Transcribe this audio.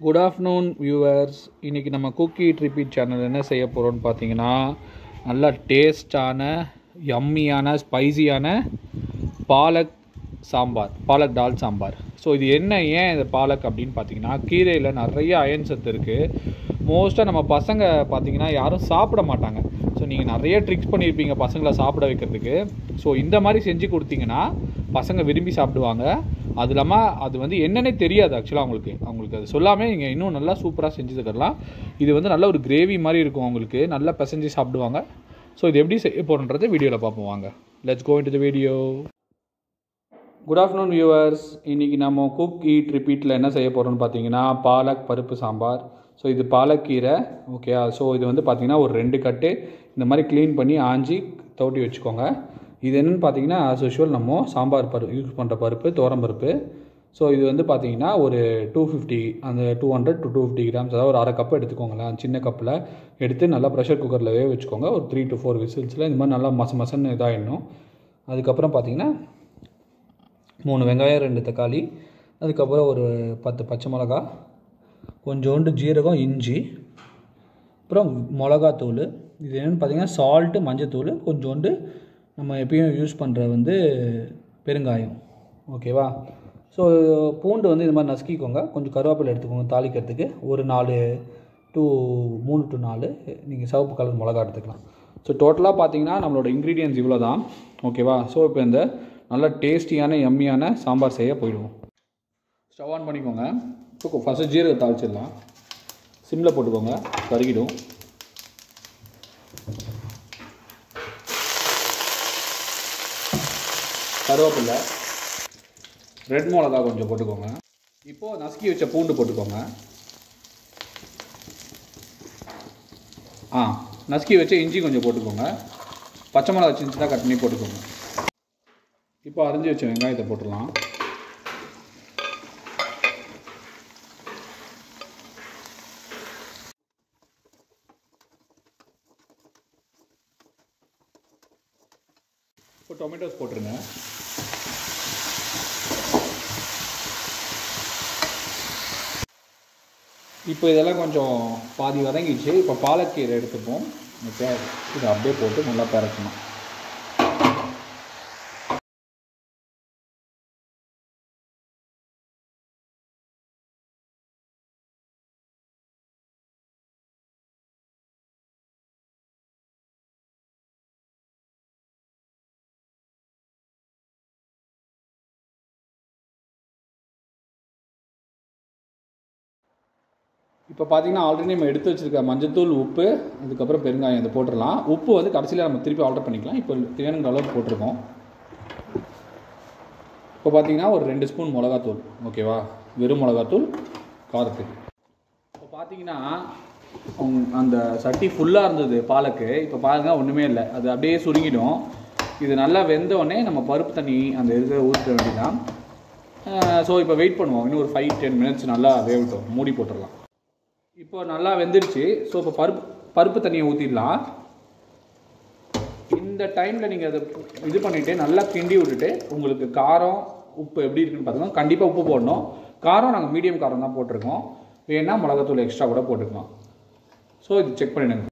good afternoon viewers இன்றைக்கி நம்ம cookie ட்ரிப்பீட் channel என்ன செய்ய போகிறோம்னு பார்த்தீங்கன்னா நல்லா டேஸ்டான யம்மியான ஸ்பைசியான பாலக் சாம்பார் பாலக் தால் சாம்பார் ஸோ இது என்ன ஏன் இந்த பாலக் அப்படின்னு பார்த்தீங்கன்னா கீரையில் நிறைய அயன் சத்து இருக்குது மோஸ்ட்டாக நம்ம பசங்க பார்த்தீங்கன்னா யாரும் சாப்பிட மாட்டாங்க ஸோ நீங்கள் நிறைய ட்ரிக்ஸ் பண்ணியிருப்பீங்க பசங்களை சாப்பிட வைக்கிறதுக்கு ஸோ இந்த மாதிரி செஞ்சு கொடுத்தீங்கன்னா பசங்க விரும்பி சாப்பிடுவாங்க அது இல்லாமல் அது வந்து என்னன்னே தெரியாது ஆக்சுவலாக அவங்களுக்கு அவங்களுக்கு அது சொல்லாமல் நீங்கள் இன்னும் நல்லா சூப்பராக செஞ்சு தரலாம் இது வந்து நல்ல ஒரு கிரேவி மாதிரி இருக்கும் அவங்களுக்கு நல்லா பிசைஞ்சு சாப்பிடுவாங்க ஸோ இது எப்படி செய்ய போகிறன்றது வீடியோவில் பார்ப்போம் வாங்க let's go into the video good afternoon viewers இன்றைக்கி நம்ம குக் ஈட் ரிப்பீட்டில் என்ன செய்ய போகிறோம்னு பார்த்தீங்கன்னா பாலக் பருப்பு சாம்பார் ஸோ இது பாலக்கீரை ஓகே ஸோ இது வந்து பார்த்திங்கன்னா ஒரு ரெண்டு கட்டு இந்த மாதிரி க்ளீன் பண்ணி ஆஞ்சி தோட்டி வச்சுக்கோங்க இது என்னென்னு பார்த்தீங்கன்னா ஆஸ் யூஷுவல் நம்ம சாம்பார் பருப்பு யூஸ் பண்ணுற பருப்பு தோரம் பருப்பு ஸோ இது வந்து பார்த்தீங்கன்னா ஒரு டூ ஃபிஃப்டி அந்த two hundred to two fifty grams அதாவது ஒரு அரை கப் எடுத்துக்கோங்களேன் சின்ன கப்பில் எடுத்து நல்லா ப்ரெஷர் குக்கரில் வேக வச்சுக்கோங்க ஒரு த்ரீ டு ஃபோர் விசில்ஸில் இந்த மாதிரி நல்லா மச மசன்னு இதாகிடணும் அதுக்கப்புறம் பார்த்தீங்கன்னா மூணு வெங்காயம் ரெண்டு தக்காளி அதுக்கப்புறம் ஒரு பத்து பச்சை மிளகா கொஞ்சோண்டு ஜீரகம் இஞ்சி அப்புறம் மிளகாத்தூள் இது என்னென்னு பார்த்தீங்கன்னா சால்ட்டு மஞ்சத்தூள் கொஞ்சோண்டு நம்ம எப்பயும் யூஸ் பண்ணுற வந்து பெருங்காயம் ஓகேவா ஸோ பூண்டு வந்து இந்த மாதிரி நசுக்கிக்கோங்க கொஞ்சம் கருவேப்பிலை எடுத்துக்கோங்க தாளிக்கிறதுக்கு ஒரு நாலு டு மூணு டு நாலு நீங்கள் சிவப்பு கலர் மிளகா எடுத்துக்கலாம் ஸோ டோட்டலாக பார்த்தீங்கன்னா நம்மளோட இன்க்ரீடியன்ஸ் இவ்வளோ தான் ஓகேவா ஸோ இப்போ இந்த நல்ல டேஸ்டியான எம்மியான சாம்பார் செய்ய போயிடுவோம் ஸ்டவ் ஆன் பண்ணிக்கோங்க இப்போ ஃபஸ்ட்டு ஜீரகம் தாளிச்சிடலாம் சிம்மில் போட்டுக்கோங்க கருகிடும் கருவேப்பில்லை ரெட் மிளகா கொஞ்சம் போட்டுக்கோங்க இப்போது நசுக்கி வச்ச பூண்டு போட்டுக்கோங்க ஆ நசுக்கி வச்ச இஞ்சி கொஞ்சம் போட்டுக்கோங்க பச்சை மிளகா சின்ன சின்னதாக கட் பண்ணி போட்டுக்கோங்க இப்போ அரிஞ்சு வச்ச வெங்காயத்தை போட்டுடலாம் இப்போ டொமேட்டோஸ் போட்டுருங்க இப்போ இதெல்லாம் கொஞ்சம் பாதி வதங்கிடுச்சு இப்போ பாலக்கீரை எடுத்துப்போம் ஓகே இதை அப்படியே போட்டு நல்லா பரட்டணும் இப்போ பார்த்தீங்கன்னா ஆல்ரெடி நம்ம எடுத்து வச்சிருக்க மஞ்சத்தூள் உப்பு அதுக்கப்புறம் பெருங்காயம் இதை போட்டுடலாம் உப்பு வந்து கடைசியில் நம்ம திருப்பி ஆல்டர் பண்ணிக்கலாம் இப்போ தேவையான அளவுக்கு போட்டிருக்கோம் இப்போ பார்த்தீங்கன்னா ஒரு ரெண்டு ஸ்பூன் மிளகாத்தூள் ஓகேவா வெறும் மிளகாத்தூள் காரத்துக்கு இப்போ பார்த்தீங்கன்னா உங்க- அந்த சட்டி ஃபுல்லாக இருந்தது பாலுக்கு இப்போ பாருங்க ஒன்றுமே இல்லை அது அப்படியே சுருங்கிடும் இது நல்லா வெந்த உடனே நம்ம பருப்பு தண்ணி அந்த இதில் ஊற்ற வேண்டியதான் ஸோ இப்போ வெயிட் பண்ணுவோம் இன்னும் ஒரு ஃபைவ் டென் மினிட்ஸ் நல்லா வேகட்டும் மூடி போட்டுடலாம் இப்போ நல்லா வெந்துருச்சு ஸோ இப்போ பருப்பு பருப்பு தண்ணியை ஊற்றிடலாம் இந்த டைமில் நீங்கள் அதை இது பண்ணிவிட்டு நல்லா கிண்டி விட்டுட்டு உங்களுக்கு காரம் உப்பு எப்படி இருக்குன்னு பார்த்தோம்னா கண்டிப்பாக உப்பு போடணும் காரம் நாங்கள் மீடியம் காரம் தான் போட்டிருக்கோம் வேணால் மிளகாத்தூள் எக்ஸ்ட்ரா கூட போட்டுக்கலாம் ஸோ இது செக் பண்ணிடுங்க